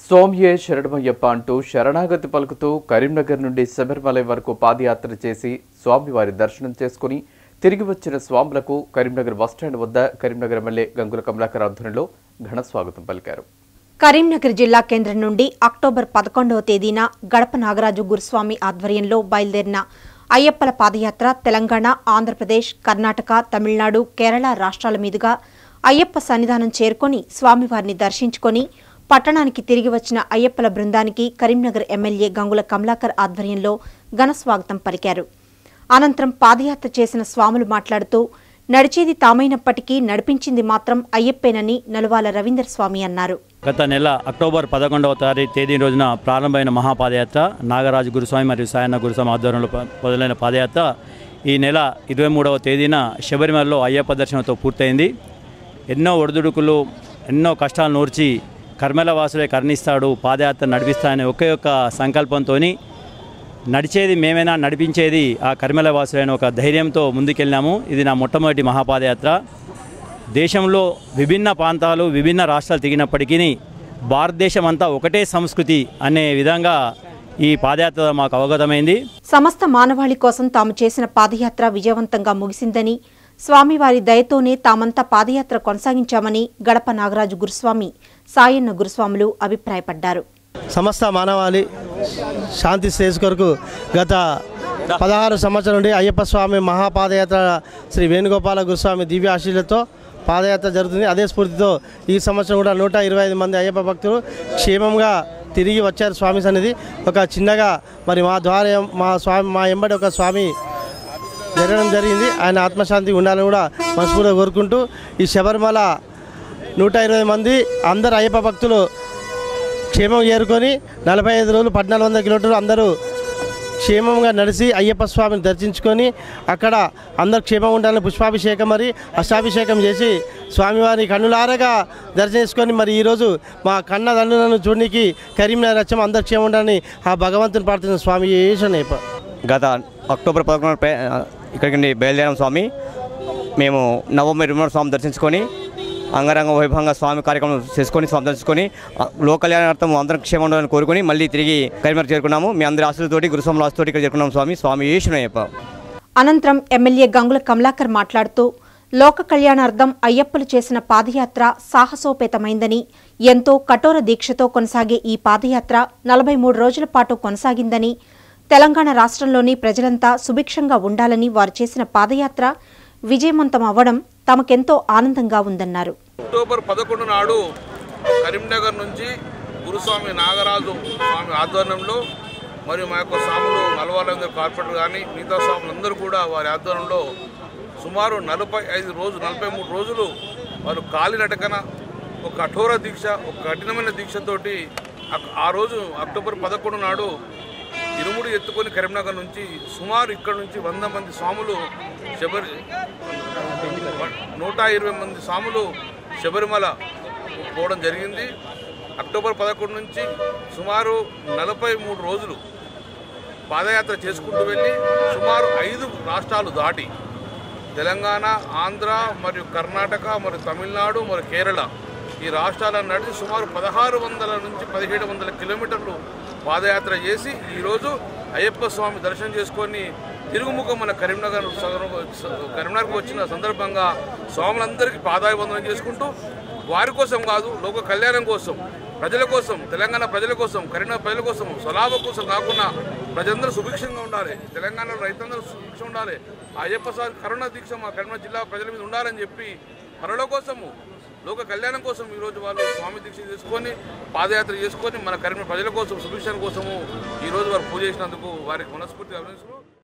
సోమ్యే శరణమయ్యప్ప అంటూ శరణాగతి పలుకుతూ కరీంనగర్ నుండి శబరిమల వరకు పాదయాత్ర చేసి స్వామివారి దర్శనం చేసుకుని తిరిగి వచ్చిన స్వాములకు కరీంనగర్ బస్టాండ్ వద్ద కరీంనగర్ ఎమ్మెల్యే గంగుల కమలాకర్ ఆధ్వర్యంలో ఘన స్వాగతం పలికారు కరీంనగర్ జిల్లా కేంద్రం నుండి అక్టోబర్ పదకొండవ తేదీన గడప నాగరాజు గురుస్వామి ఆధ్వర్యంలో బయలుదేరిన అయ్యప్పల పాదయాత్ర తెలంగాణ ఆంధ్రప్రదేశ్ కర్ణాటక తమిళనాడు కేరళ రాష్ట్రాల మీదుగా అయ్యప్ప సన్నిధానం చేరుకొని స్వామివారిని దర్శించుకొని పట్టణానికి తిరిగి వచ్చిన అయ్యప్పల బృందానికి కరీంనగర్ ఎమ్మెల్యే గంగుల కమలాకర్ ఆధ్వర్యంలో ఘన స్వాగతం పలికారు అనంతరం పాదయాత్ర చేసిన స్వాములు మాట్లాడుతూ నడిచేది తామైనప్పటికీ నడిపించింది మాత్రం అయ్యప్పేనని నలువాల రవీందర్ స్వామి అన్నారు గత నెల అక్టోబర్ పదకొండవ తారీఖు తేదీ రోజున ప్రారంభమైన మహాపాదయాత్ర నాగరాజు గురుస్వామి మరియు సాయన్న గురుస్వామి ఆధ్వర్యంలో ప- మొదలైన పాదయాత్ర ఈ నెల ఇరవై మూడవ తేదీన శబరిమలలో అయ్యప్ప దర్శనంతో పూర్తయింది ఎన్నో ఒడిదుడుకులు ఎన్నో కష్టాలు నూర్చి కర్మల వాసులే కర్ణిస్తాడు పాదయాత్ర నడిపిస్తాడనే ఒకే ఒక్క సంకల్పంతో నడిచేది మేమైనా నడిపించేది ఆ కర్మల వాసులైన ఒక ధైర్యంతో ముందుకెళ్ళాము ఇది నా మొట్టమొదటి మహాపాదయాత్ర దేశంలో విభిన్న ప్రాంతాలు విభిన్న రాష్ట్రాలు తిరిగినప్పటికీ భారతదేశం అంతా ఒకటే సంస్కృతి అనే విధంగా ఈ పాదయాత్ర మాకు అవగతమైంది సమస్త మానవాళి కోసం తాము చేసిన పాదయాత్ర విజయవంతంగా ముగిసిందని స్వామివారి దయతోనే తామంతా పాదయాత్ర కొనసాగించామని గడప నాగరాజు గురుస్వామి సాయన్న గురుస్వాములు అభిప్రాయపడ్డారు సమస్త మానవాళి శాంతి శ్రేయస్ కొరకు గత పదహారు సంవత్సరం నుండి అయ్యప్ప స్వామి మహాపాదయాత్ర శ్రీ వేణుగోపాల గురుస్వామి దివ్య ఆశీలతో పాదయాత్ర జరుగుతుంది అదే స్ఫూర్తితో ఈ సంవత్సరం కూడా నూట ఇరవై ఐదు మంది అయ్యప్ప భక్తులు క్షేమంగా తిరిగి వచ్చారు స్వామి సన్నిధి ఒక చిన్నగా మరి మా ద్వారా మా స్వామి మా ఎంబడి ఒక స్వామి జరగడం జరిగింది ఆయన ఆత్మశాంతి ఉండాలని కూడా మనస్ఫూర్తిగా కోరుకుంటూ ఈ శబరిమల నూట ఇరవై మంది అందరు అయ్యప్ప భక్తులు క్షేమం చేరుకొని నలభై ఐదు రోజులు పద్నాలుగు వందల కిలోమీటర్లు అందరూ క్షేమంగా నడిచి అయ్యప్ప స్వామిని దర్శించుకొని అక్కడ అందరు క్షేమం ఉండాలని పుష్పాభిషేకం మరి అష్టాభిషేకం చేసి స్వామివారి కన్నులారగా దర్శించుకొని మరి ఈరోజు మా కన్న దండులను చూడడానికి కరీంనగర్ వచ్చాము అందరు క్షేమం ఉండాలని ఆ భగవంతుని ప్రార్థన స్వామి ఏషనేప గత అక్టోబర్ పదకొండు ఇక్కడికి నుండి బయలుదేరాం స్వామి మేము నవమి ఇరవై స్వామి దర్శించుకొని అంగరంగ వైభవంగా స్వామి కార్యక్రమం చేసుకొని స్వామి దర్శించుకొని ఆ, లోక కళ్యాణార్థం అందరం క్షేమం ఉండాలని కోరుకొని మళ్ళీ తిరిగి కరీంనగర్ చేరుకున్నాము మీ అందరి ఆశలతోటి గురుస్వామి ఆశతోటి ఇక్కడ చేరుకున్నాం స్వామి స్వామి ఈశ్వరయ్యప్ప అనంతరం ఎమ్మెల్యే గంగుల కమలాకర్ మాట్లాడుతూ లోక కళ్యాణార్థం అయ్యప్పలు చేసిన పాదయాత్ర సాహసోపేతమైందని ఎంతో కఠోర దీక్షతో కొనసాగే ఈ పాదయాత్ర నలభై మూడు రోజుల పాటు కొనసాగిందని తెలంగాణ రాష్ట్రంలోని ప్రజలంతా సుభిక్షంగా ఉండాలని వారు చేసిన పాదయాత్ర విజయవంతం అవ్వడం తమకెంతో ఆనందంగా ఉందన్నారు అక్టోబర్ పదకొండు నాడు కరీంనగర్ నుంచి గురుస్వామి నాగరాజు స్వామి ఆధ్వర్యంలో మరియు మా యొక్క స్వాములు నలవాళ్ళందరూ కార్పొరేటర్ కానీ మిగతా స్వాములందరూ కూడా వారి ఆధ్వర్యంలో సుమారు నలభై ఐదు రోజులు నలభై మూడు రోజులు వారు కాలినటకన ఒక కఠోర దీక్ష ఒక కఠినమైన దీక్షతోటి అక్- ఆ రోజు అక్టోబర్ పదకొండు నాడు ఇరుముడు ఎత్తుకొని కరీంనగర్ నుంచి సుమారు ఇక్కడ నుంచి వంద మంది స్వాములు శబరి నూట ఇరవై మంది స్వాములు శబరిమల పోవడం జరిగింది అక్టోబర్ పదకొండు నుంచి సుమారు నలభై మూడు రోజులు పాదయాత్ర చేసుకుంటూ వెళ్ళి సుమారు ఐదు రాష్ట్రాలు దాటి తెలంగాణ ఆంధ్ర మరియు కర్ణాటక మరియు తమిళనాడు మరియు కేరళ ఈ రాష్ట్రాలను నడిచి సుమారు పదహారు వందల నుంచి పదిహేడు వందల కిలోమీటర్లు పాదయాత్ర చేసి ఈరోజు అయ్యప్ప స్వామి దర్శనం చేసుకొని తిరుగుముఖం మన కరీంనగర్ స- కరీంనగర్కి వచ్చిన సందర్భంగా స్వాములందరికీ పాదాభివందనం చేసుకుంటూ వారి కోసం కాదు లోక కళ్యాణం కోసం ప్రజల కోసం తెలంగాణ ప్రజల కోసం కరీంనగర్ ప్రజల కోసం స్వలాభ కోసం కాకుండా ప్రజలందరూ సుభిక్షంగా ఉండాలి తెలంగాణలో రైతులందరూ సుభిక్షంగా ఉండాలి ఆ అయ్యప్ప స్వామి కరోనా దీక్ష మా కరీంనగర్ జిల్లా ప్రజల మీద ఉండాలని చెప్పి పనుల కోసము లోక కళ్యాణం కోసం ఈరోజు వాళ్ళు స్వామి దీక్ష చేసుకొని పాదయాత్ర చేసుకొని మన కరీంనగర్ ప్రజల కోసం సుభిక్షణ కోసము ఈరోజు వారు పూజ చేసినందుకు వారికి మనస్ఫూర్తిగా అభినందిస్తూ